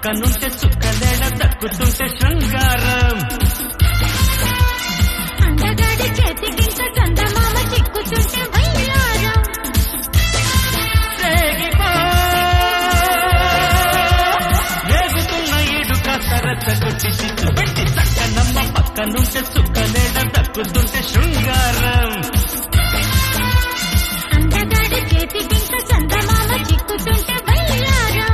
పక్కనుంటే చుక్కలేడ దక్కుతుంటే శృంగారం అందగాడి చేతికింక చందమామ చిక్కుతుంటే వయ్యారం రేగిపో. రేగుతున్న ఇడుక సరస కొట్టి చిచ్చు పెట్టి చక్కనమ్మ పక్కనుంటే చుక్కలేడ దక్కుతుంటే శృంగారం అందగాడి చేతికింక చందమామ చిక్కుతుంటే వయ్యారం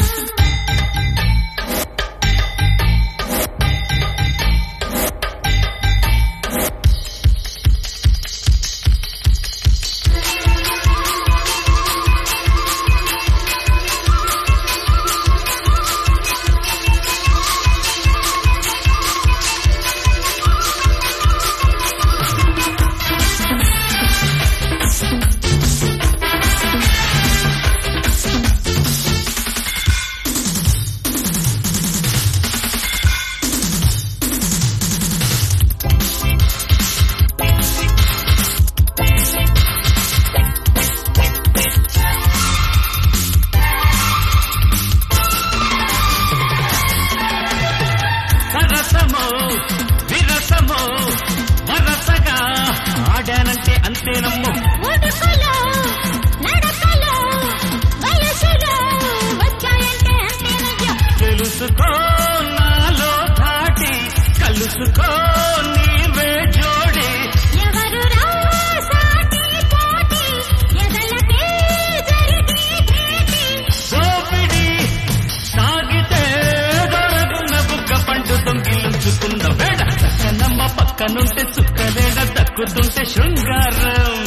సరసమో విరసమో వరసగా ఆడానంటే అంతేనమ్మో ఉడుకులో నడకలో వయసులో వచ్చాయంటే అంతేనయ్యో తెలుసుకో నాలో ధాటి కలుసుకో నీవే జోడి ఎవరు రాసాటి పోటీ ఎదలకే జరిగే భేటీ దోపిడి సాగితే దొరకున్న బుగ్గ పండు దొంగిలించుకున్న వేడ చక్కనమ్మ పక్కనుంటే చుక్కలేడ దక్కుతుంటే శృంగారం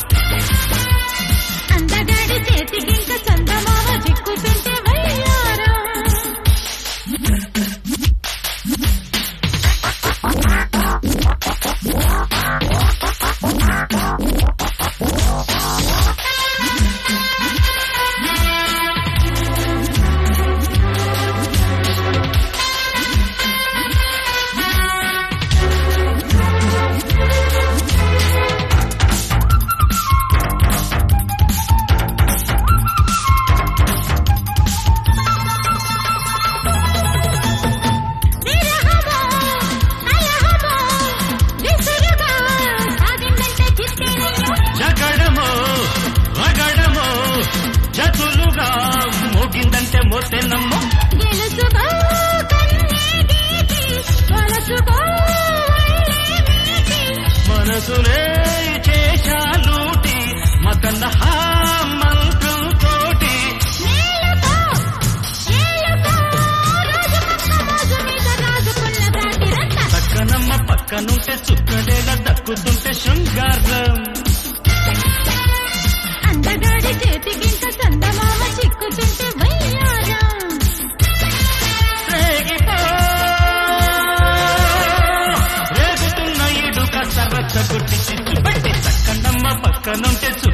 అందగాడి చేతికింక చందమామ చిక్కుతుంటే వయ్యారం విరహమో కలహమో విసురుగా సాగిందంటే చిత్తేనయ్యో జగడమో రగడమో జతులుగా మోగిందంటే మోతేనమ్మో గెలుచుకో కన్నే గీతి కొలచుకో మనసులే చేశాలూటి మదన మంత్రం తోటి మేలుకో మేలుకో రాజుకున్న మోజు మీద రాజుకున్న బ్రాంతి రంత పక్కనమ్మ పక్కనుంటే చుక్కలేల దక్కుతుంటే శృంగారం అందగాడి చేతికింక చందమామ చిక్కుతుంటే వయ్యారం రేగిపో. రేగుతున్న ఇడుక సరస కొట్టి చిచ్చు పెట్టి చక్కనమ్మ పక్కనుంటే